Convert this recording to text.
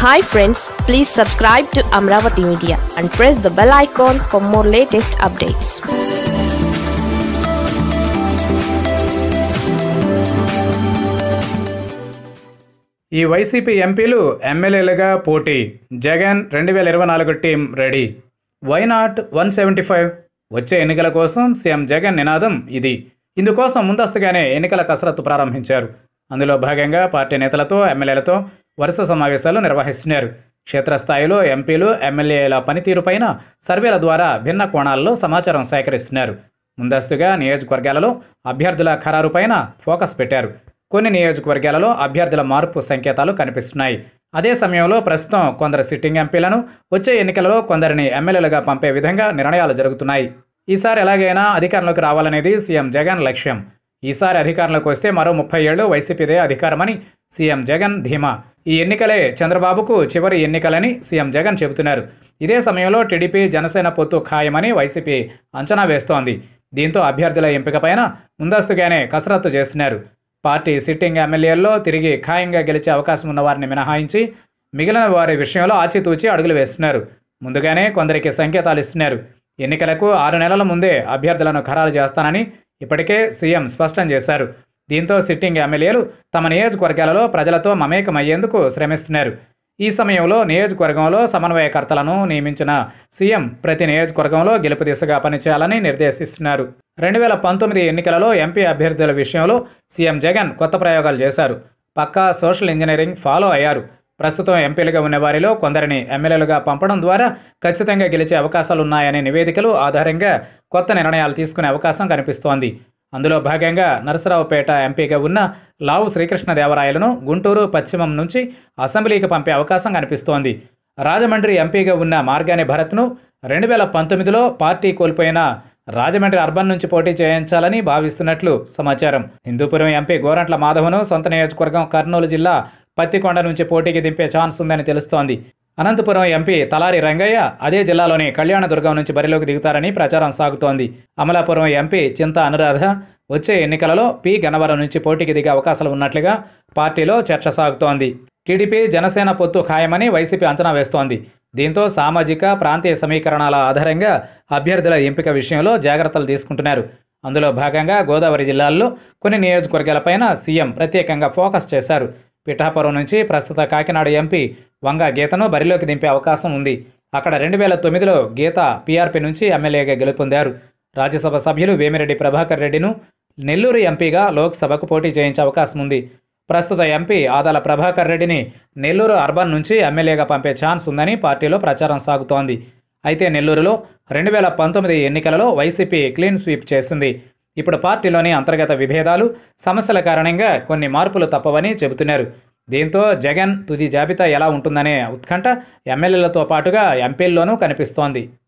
hi friends please subscribe to Amaravati media and press the bell icon for more latest updates ఈ వైసీపీ ఎంపీలు ఎమ్మెల్యేలుగా పోటీ జగన్ రెండు వేల ఇరవై నాలుగు team ready why not one seventy five వచ్చే ఎన్నికల కోసం సీఎం జగన్ నినాదం ఇది ఇందుకోసం ముందస్తుగానే ఎన్నికల కసరత్తు ప్రారంభించారు అందులో భాగంగా పార్టీ నేతలతో ఎమ్మెల్యేలతో వరుస సమావేశాలు నిర్వహిస్తున్నారు క్షేత్రస్థాయిలో ఎంపీలు ఎమ్మెల్యేల పనితీరుపైన సర్వేల ద్వారా భిన్న కోణాల్లో సమాచారం సేకరిస్తున్నారు ముందస్తుగా నియోజకవర్గాలలో అభ్యర్థుల ఖరారుపైన ఫోకస్ పెట్టారు కొన్ని నియోజకవర్గాలలో అభ్యర్థుల మార్పు సంకేతాలు కనిపిస్తున్నాయి అదే సమయంలో ప్రస్తుతం కొందరు సిట్టింగ్ ఎంపీలను వచ్చే ఎన్నికలలో కొందరిని ఎమ్మెల్యేలుగా పంపే విధంగా నిర్ణయాలు జరుగుతున్నాయి ఈసారి ఎలాగైనా అధికారంలోకి రావాలనేది సీఎం జగన్ లక్ష్యం ఈసారి అధికారంలోకి వస్తే మరో ముప్పై ఏళ్ళు వైసీపీదే అధికారమని సీఎం జగన్ ధీమా ఈ ఎన్నికలే చంద్రబాబుకు చివరి ఎన్నికలని సీఎం జగన్ చెబుతున్నారు ఇదే సమయంలో టీడీపీ జనసేన పొత్తు ఖాయమని వైసీపీ అంచనా వేస్తోంది దీంతో అభ్యర్థుల ఎంపికపైన ముందస్తుగానే కసరత్తు చేస్తున్నారు పార్టీ సిట్టింగ్ ఎమ్మెల్యేల్లో తిరిగి ఖాయంగా గెలిచే అవకాశం ఉన్న వారిని మినహాయించి మిగిలిన వారి విషయంలో ఆచితూచి అడుగులు వేస్తున్నారు ముందుగానే కొందరికి సంకేతాలు ఇస్తున్నారు ఎన్నికలకు ఆరు నెలల ముందే అభ్యర్థులను ఖరారు చేస్తానని ఇప్పటికే సీఎం స్పష్టం చేశారు దీంతో సిట్టింగ్ ఎమ్మెల్యేలు తమ నియోజకవర్గాలలో ప్రజలతో మమేకమయ్యేందుకు శ్రమిస్తున్నారు ఈ సమయంలో నియోజకవర్గంలో సమన్వయకర్తలను నియమించిన సీఎం ప్రతి నియోజకవర్గంలో గెలుపు దిశగా పనిచేయాలని నిర్దేశిస్తున్నారు రెండు వేల పంతొమ్మిది ఎన్నికలలో ఎంపీ అభ్యర్థుల విషయంలో సీఎం జగన్ కొత్త ప్రయోగాలు చేశారు పక్కా సోషల్ ఇంజనీరింగ్ ఫాలో అయ్యారు ప్రస్తుతం ఎంపీలుగా ఉన్న వారిలో కొందరిని ఎమ్మెల్యేలుగా పంపడం ద్వారా ఖచ్చితంగా గెలిచే అవకాశాలున్నాయనే నివేదికలు ఆధారంగా కొత్త నిర్ణయాలు తీసుకునే అవకాశం కనిపిస్తోంది అందులో భాగంగా నరసరావుపేట ఎంపీగా ఉన్న లావు శ్రీకృష్ణదేవరాయలను గుంటూరు పశ్చిమం నుంచి అసెంబ్లీకి పంపే అవకాశం కనిపిస్తోంది రాజమండ్రి ఎంపీగా ఉన్న మార్గాని భరత్ను రెండు వేల పంతొమ్మిదిలో పార్టీ కోల్పోయిన రాజమండ్రి అర్బన్ నుంచి పోటీ చేయించాలని భావిస్తున్నట్లు సమాచారం హిందూపురం ఎంపీ గోరంట్ల మాధవను సొంత నియోజకవర్గం కర్నూలు జిల్లా పత్తికొండ నుంచి పోటీకి దింపే ఛాన్స్ ఉందని తెలుస్తోంది అనంతపురం ఎంపీ తలారి రంగయ్య అదే జిల్లాలోని కళ్యాణదుర్గం నుంచి బరిలోకి దిగుతారని ప్రచారం సాగుతోంది అమలాపురం ఎంపీ చింత అనురాధ వచ్చే ఎన్నికలలో పి గన్నవరం నుంచి పోటీకి దిగే అవకాశాలు ఉన్నట్లుగా పార్టీలో చర్చ సాగుతోంది టీడీపీ జనసేన పొత్తు ఖాయమని వైసీపీ అంచనా వేస్తోంది దీంతో సామాజిక ప్రాంతీయ సమీకరణాల ఆధారంగా అభ్యర్థుల ఎంపిక విషయంలో జాగ్రత్తలు తీసుకుంటున్నారు అందులో భాగంగా గోదావరి జిల్లాల్లో కొన్ని నియోజకవర్గాలపైన సీఎం ప్రత్యేకంగా ఫోకస్ చేశారు పిఠాపురం నుంచి ప్రస్తుత కాకినాడ ఎంపీ వంగ గీతను బరిలోకి దింపే అవకాశం ఉంది అక్కడ రెండు వేల తొమ్మిదిలో గీత పీఆర్పీ నుంచి ఎమ్మెల్యేగా గెలుపొందారు రాజ్యసభ సభ్యులు వేమిరెడ్డి ప్రభాకర్ రెడ్డిను నెల్లూరు ఎంపీగా లోక్సభకు పోటీ చేయించే అవకాశం ఉంది ప్రస్తుత ఎంపీ ఆదాల ప్రభాకర్ రెడ్డిని నెల్లూరు అర్బన్ నుంచి ఎమ్మెల్యేగా పంపే ఛాన్స్ ఉందని పార్టీలో ప్రచారం సాగుతోంది అయితే నెల్లూరులో రెండు వేల పంతొమ్మిది ఎన్నికలలో వైసీపీ క్లీన్ స్వీప్ చేసింది ఇప్పుడు పార్టీలోని అంతర్గత విభేదాలు సమస్యల కారణంగా కొన్ని మార్పులు తప్పవని చెబుతున్నారు దీంతో జగన్ తుది జాబితా ఎలా ఉంటుందనే ఉత్కంఠ ఎమ్మెల్యేలతో పాటుగా ఎంపీల్లోనూ కనిపిస్తోంది